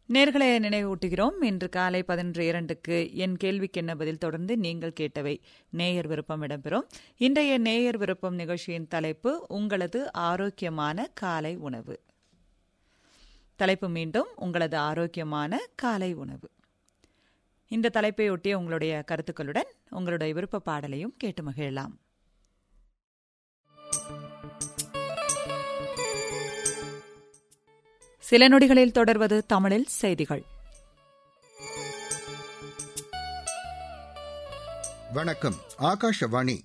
நேர்களை நினைவூட்டுகிறோம் இன்று காலை பதினொன்று இரண்டுக்கு என் கேள்விக்கு என்ன பதில் தொடர்ந்து நீங்கள் கேட்டவை நேயர் விருப்பம் இடம்பெறும் இன்றைய நேயர் விருப்பம் நிகழ்ச்சியின் தலைப்பு உங்களது ஆரோக்கியமான காலை உணவு தலைப்பு மீண்டும் உங்களது ஆரோக்கியமான காலை உணவு இந்த தலைப்பையொட்டிய உங்களுடைய கருத்துக்களுடன் உங்களுடைய விருப்ப பாடலையும் கேட்டு மகிழலாம் சில நொடிகளில் தொடர்வது தமிழில் செய்திகள் வணக்கம் ஆகாஷவாணி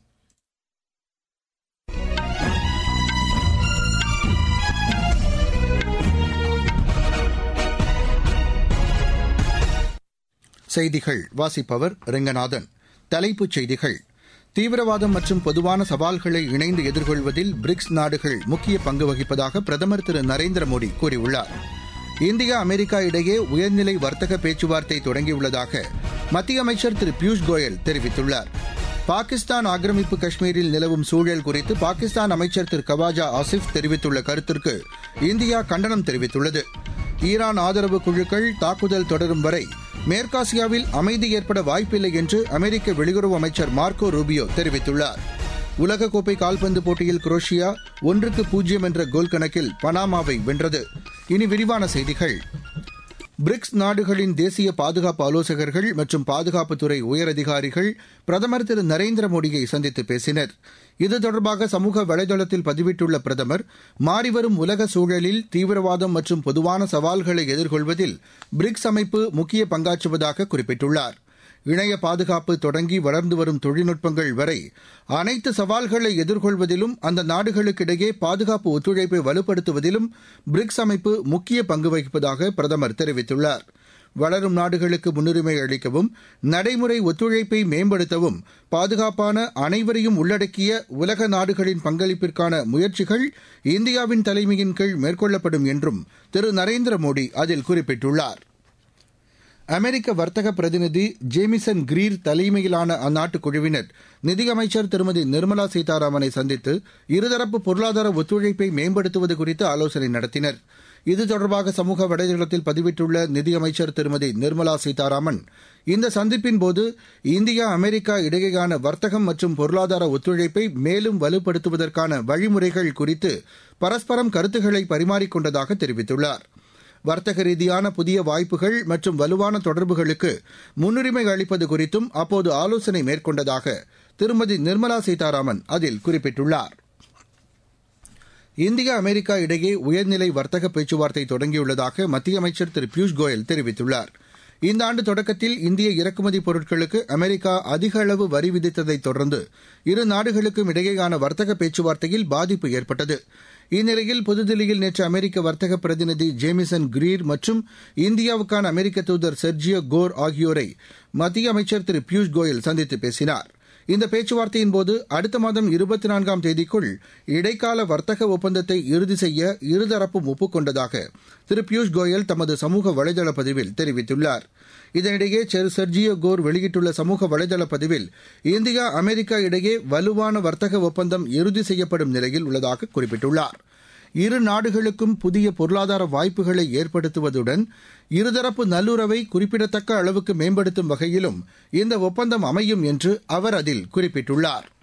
செய்திகள் வாசிப்பவர் ரெங்கநாதன் தலைப்புச் செய்திகள் தீவிரவாதம் மற்றும் பொதுவான சவால்களை இணைந்து எதிர்கொள்வதில் பிரிக்ஸ் நாடுகள் முக்கிய பங்கு வகிப்பதாக பிரதமர் திரு நரேந்திர மோடி கூறியுள்ளார் இந்தியா அமெரிக்கா இடையே உயர்நிலை வர்த்தக பேச்சுவார்த்தை தொடங்கியுள்ளதாக மத்திய அமைச்சர் திரு பியூஷ் கோயல் தெரிவித்துள்ளார் பாகிஸ்தான் ஆக்கிரமிப்பு காஷ்மீரில் நிலவும் சூழல் குறித்து பாகிஸ்தான் அமைச்சர் திரு கவாஜா ஆசிப் தெரிவித்துள்ள கருத்திற்கு இந்தியா கண்டனம் தெரிவித்துள்ளது ஈரான் ஆதரவு குழுக்கள் தாக்குதல் தொடரும் வரை மேற்காசியாவில் அமைதி ஏற்பட வாய்ப்பில்லை என்று அமெரிக்க வெளியுறவு அமைச்சர் மார்க்கோ ரூபியோ தெரிவித்துள்ளார் உலகக்கோப்பை கால்பந்து போட்டியில் குரோஷியா ஒன்றுக்கு பூஜ்ஜியம் என்ற கோல் கணக்கில் பனாமாவை வென்றது இனி விரிவான செய்திகள் பிரிக்ஸ் நாடுகளின் தேசிய பாதுகாப்பு ஆலோசகர்கள் மற்றும் பாதுகாப்புத்துறை உயரதிகாரிகள் பிரதமர் திரு நரேந்திர மோடியை சந்தித்து பேசினர் இது தொடர்பாக சமூக வலைதளத்தில் பதிவிட்டுள்ள பிரதமர் மாறிவரும் உலக சூழலில் தீவிரவாதம் மற்றும் பொதுவான சவால்களை எதிர்கொள்வதில் பிரிக்ஸ் அமைப்பு முக்கிய பங்காற்றுவதாக குறிப்பிட்டுள்ளார் இணைய பாதுகாப்பு தொடங்கி வளர்ந்து வரும் தொழில்நுட்பங்கள் வரை அனைத்து சவால்களை எதிர்கொள்வதிலும் அந்த நாடுகளுக்கிடையே பாதுகாப்பு ஒத்துழைப்பை வலுப்படுத்துவதிலும் பிரிக்ஸ் அமைப்பு முக்கிய பங்கு வகிப்பதாக பிரதமர் தெரிவித்துள்ளார் வளரும் நாடுகளுக்கு முன்னுரிமை அளிக்கவும் நடைமுறை ஒத்துழைப்பை மேம்படுத்தவும் பாதுகாப்பான அனைவரையும் உள்ளடக்கிய உலக நாடுகளின் பங்களிப்பிற்கான முயற்சிகள் இந்தியாவின் தலைமையின் கீழ் மேற்கொள்ளப்படும் என்றும் திரு நரேந்திர மோடி அதில் குறிப்பிட்டுள்ளார் அமெரிக்க வர்த்தக பிரதிநிதி ஜேமிசன் கிரீர் தலைமையிலான அந்நாட்டு குழுவினர் நிதியமைச்சர் திருமதி நிர்மலா சீதாராமனை சந்தித்து இருதரப்பு பொருளாதார ஒத்துழைப்பை மேம்படுத்துவது குறித்து ஆலோசனை நடத்தினர் இது தொடர்பாக சமூக வலைதளத்தில் பதிவிட்டுள்ள நிதியமைச்சர் திருமதி நிர்மலா சீதாராமன் இந்த சந்திப்பின்போது இந்தியா அமெரிக்கா இடையேயான வர்த்தகம் மற்றும் பொருளாதார ஒத்துழைப்பை மேலும் வலுப்படுத்துவதற்கான வழிமுறைகள் குறித்து பரஸ்பரம் கருத்துக்களை பரிமாறிக்கொண்டதாக தெரிவித்துள்ளார் வர்த்தக ரீதியான புதிய வாய்ப்புகள் மற்றும் வலுவான தொடர்புகளுக்கு முன்னுரிமை அளிப்பது குறித்தும் அப்போது ஆலோசனை மேற்கொண்டதாக திருமதி நிர்மலா சீதாராமன் அதில் குறிப்பிட்டுள்ளார் இந்தியா அமெரிக்கா இடையே உயர்நிலை வர்த்தக பேச்சுவார்த்தை தொடங்கியுள்ளதாக மத்திய அமைச்சர் திரு பியூஷ் கோயல் தெரிவித்துள்ளார் இந்த ஆண்டு தொடக்கத்தில் இந்திய இறக்குமதி பொருட்களுக்கு அமெரிக்கா அதிக அளவு வரி விதித்ததைத் தொடர்ந்து இரு நாடுகளுக்கும் இடையேயான வர்த்தக பேச்சுவார்த்தையில் பாதிப்பு ஏற்பட்டது இந்நிலையில் புதுதில்லியில் நேற்று அமெரிக்க வர்த்தக பிரதிநிதி ஜேமிசன் கிரீர் மற்றும் இந்தியாவுக்கான அமெரிக்க தூதர் செர்ஜியோ கோர் ஆகியோரை மத்திய அமைச்சர் திரு பியூஷ் கோயல் சந்தித்து பேசினார் இந்த பேச்சுவார்த்தையின்போது அடுத்த மாதம் இருபத்தி நான்காம் தேதிக்குள் இடைக்கால வர்த்தக ஒப்பந்தத்தை இறுதி செய்ய இருதரப்பும் ஒப்புக்கொண்டதாக திரு பியூஷ் கோயல் தமது சமூக வலைதள பதிவில் தெரிவித்துள்ளார் இதனிடையே செர்ஜியோ கோர் வெளியிட்டுள்ள சமூக வலைதள பதிவில் இந்தியா அமெரிக்கா இடையே வலுவான வர்த்தக ஒப்பந்தம் இறுதி செய்யப்படும் நிலையில் உள்ளதாக குறிப்பிட்டுள்ளார் இரு நாடுகளுக்கும் புதிய பொருளாதார வாய்ப்புகளை ஏற்படுத்துவதுடன் இருதரப்பு நல்லுறவை குறிப்பிடத்தக்க அளவுக்கு மேம்படுத்தும் வகையிலும் இந்த ஒப்பந்தம் அமையும் என்று அவர் அதில் குறிப்பிட்டுள்ளார்